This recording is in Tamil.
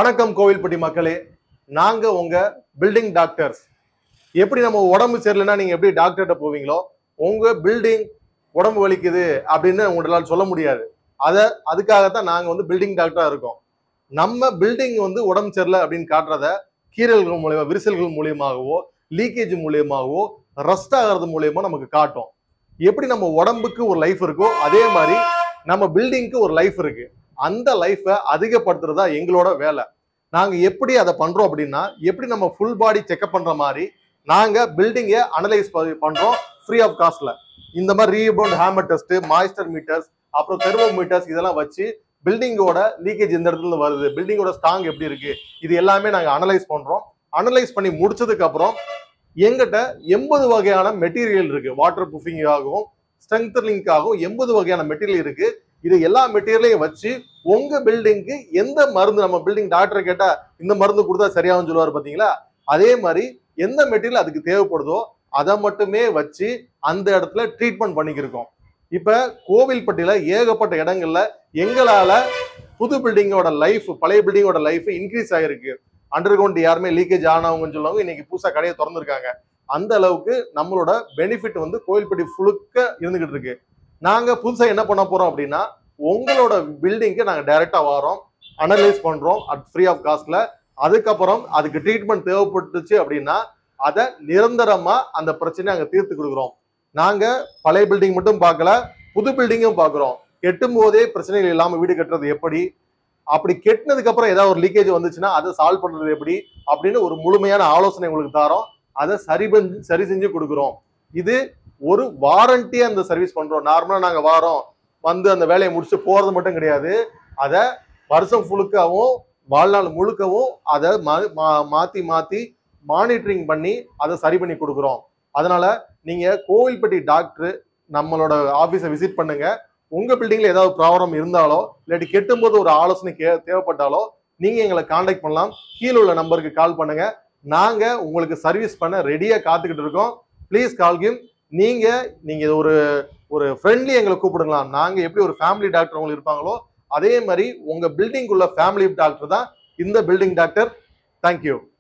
வணக்கம் கோவில்பட்டி மக்களே நாங்க உங்க பில்டிங் டாக்டர்ஸ் எப்படி நம்ம உடம்பு சரியில்லைன்னா நீங்க எப்படி டாக்டர்கிட்ட போவீங்களோ உங்க பில்டிங் உடம்பு வலிக்குது அப்படின்னு உங்களால சொல்ல முடியாது அத அதுக்காகத்தான் நாங்க வந்து பில்டிங் டாக்டரா இருக்கோம் நம்ம பில்டிங் வந்து உடம்பு சரியில்லை அப்படின்னு காட்டுறத கீறல்கள் மூலியமா விரிசல்கள் மூலியமாகவோ லீக்கேஜ் மூலியமாகவோ ரஸ்ட் ஆகிறது மூலியமா நமக்கு காட்டும் எப்படி நம்ம உடம்புக்கு ஒரு லைஃப் இருக்கோ அதே மாதிரி நம்ம பில்டிங்க்கு ஒரு லைஃப் இருக்கு அந்த லைஃபை அதிகப்படுத்துறதா எங்களோட வேலை நாங்க எப்படி அதை பண்றோம் அப்படின்னா எப்படி நம்ம ஃபுல் பாடி செக்அப் பண்ற மாதிரி நாங்க பில்டிங்கை அனலைஸ் பண்றோம் ஃப்ரீ ஆஃப் காஸ்ட்ல இந்த மாதிரி rebound hammer test moisture meters அப்புறம் தெர்மோமீட்டர்ஸ் இதெல்லாம் வச்சு பில்டிங்கோட லீக்கேஜ் எந்த இடத்துல இருந்து வருது பில்டிங்கோட ஸ்ட்ராங் எப்படி இருக்கு இது எல்லாமே நாங்க அனலைஸ் பண்றோம் அனலைஸ் பண்ணி முடிச்சதுக்கு அப்புறம் எங்கிட்ட எண்பது வகையான மெட்டீரியல் இருக்கு வாட்டர் ப்ரூஃபிங்காகவும் ஸ்ட்ரெங்தனிங்காகவும் எண்பது வகையான மெட்டீரியல் இருக்கு இது எல்லா மெட்டீரியலையும் வச்சு உங்க பில்டிங்க்கு எந்த மருந்து நம்ம பில்டிங் டாக்டர் கேட்டா இந்த மருந்து கொடுத்தா சரியாகும் சொல்லுவார் பாத்தீங்களா அதே மாதிரி எந்த மெட்டீரியல் அதுக்கு தேவைப்படுதோ அதை மட்டுமே வச்சு அந்த இடத்துல ட்ரீட்மெண்ட் பண்ணிக்கிருக்கோம் இப்ப கோவில்பட்டியில ஏகப்பட்ட இடங்கள்ல எங்களால புது பில்டிங்கோட லைஃப் பழைய பில்டிங்கோட லைஃப் இன்க்ரீஸ் ஆகிருக்கு அண்டர் கிரவுண்ட் யாருமே லீக்கேஜ் ஆனவங்கன்னு சொல்லுவாங்க இன்னைக்கு புதுசா கடையை திறந்துருக்காங்க அந்த அளவுக்கு நம்மளோட பெனிஃபிட் வந்து கோவில்பட்டி ஃபுழுக்க இருந்துகிட்டு இருக்கு நாங்க புதுசா என்ன பண்ண போறோம் அப்படின்னா உங்களோட பில்டிங்க்கு நாங்க டைரக்டா வரோம் அனலைஸ் பண்றோம் அட் ஃப்ரீ ஆஃப் காஸ்ட்ல அதுக்கப்புறம் அதுக்கு ட்ரீட்மெண்ட் தேவைப்பட்டுச்சு அப்படின்னா அதை நிரந்தரமா அந்த பிரச்சனையை அங்க தீர்த்து கொடுக்குறோம் நாங்க பழைய பில்டிங் மட்டும் பார்க்கல புது பில்டிங்கும் பார்க்குறோம் கெட்டும் போதே பிரச்சனைகள் இல்லாம வீடு கட்டுறது எப்படி அப்படி கெட்டினதுக்கு அப்புறம் ஏதாவது ஒரு லீக்கேஜ் வந்துச்சுன்னா அதை சால்வ் பண்றது எப்படி அப்படின்னு ஒரு முழுமையான ஆலோசனை உங்களுக்கு தரோம் அதை சரி பண்ணி சரி செஞ்சு கொடுக்குறோம் இது ஒரு வாரண்டியா அந்த சர்வீஸ் பண்றோம் நார்மலா நாங்க வாரோம் வந்து அந்த வேலையை முடிச்சு போறது மட்டும் கிடையாது அதை வருஷம் ஃபுல்லுக்காவும் வாழ்நாள் முழுக்கவும் அதை மா- மா- மாத்தி மாத்தி மானிட்டரிங் பண்ணி அதை சரி பண்ணி கொடுக்குறோம் அதனால நீங்க கோவில்பட்டி டாக்டர் நம்மளோட ஆபீஸை விசிட் பண்ணுங்க உங்க பில்டிங்ல ஏதாவது ப்ராப்ளம் இருந்தாலோ இல்லாட்டி கெட்டும்போது ஒரு ஆலோசனை கே தேவைப்பட்டாலோ நீங்க எங்களை காண்டாக்ட் பண்ணலாம் கீழே உள்ள நம்பருக்கு கால் பண்ணுங்க நாங்க உங்களுக்கு சர்வீஸ் பண்ண ரெடியா காத்துக்கிட்டு இருக்கோம் ப்ளீஸ் கால் கிம் நீங்க நீங்க ஒரு ஒரு ஃப்ரெண்ட்லி எங்களை கூப்பிடுங்களாம் நாங்க எப்படி ஒரு ஃபேமிலி டாக்டர் உங்களுக்கு இருப்பாங்களோ அதே மாதிரி உங்க பில்டிங் உள்ள ஃபேமிலி டாக்டர் தான் இந்த பில்டிங் டாக்டர் தேங்க்யூ